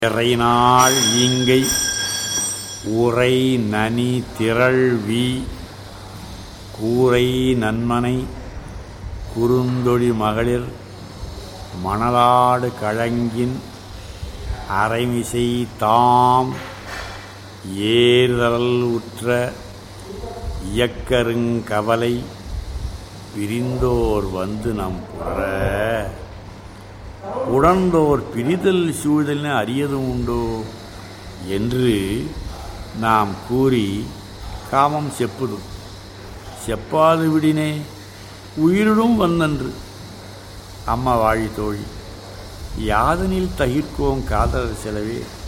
இறைநாள் ஈங்கை உரை நனி திரள்வி கூரை நன்மனை குறுந்தொழி மகளிர் மணலாடு கழங்கின் அரைமிசை தாம் ஏறுதல் உற்ற இயக்கருங்கவலை பிரிந்தோர் வந்து நம் புற உணர்ந்தோர் பிரிதல் சூழ்தல் அறியதும் உண்டோ என்று நாம் கூறி காமம் செப்புது செப்பாது விடினே உயிரிடும் வந்தன்று அம்மா வாழி தோழி யாதனில் தகிர்க்கோம் காதலர் செலவே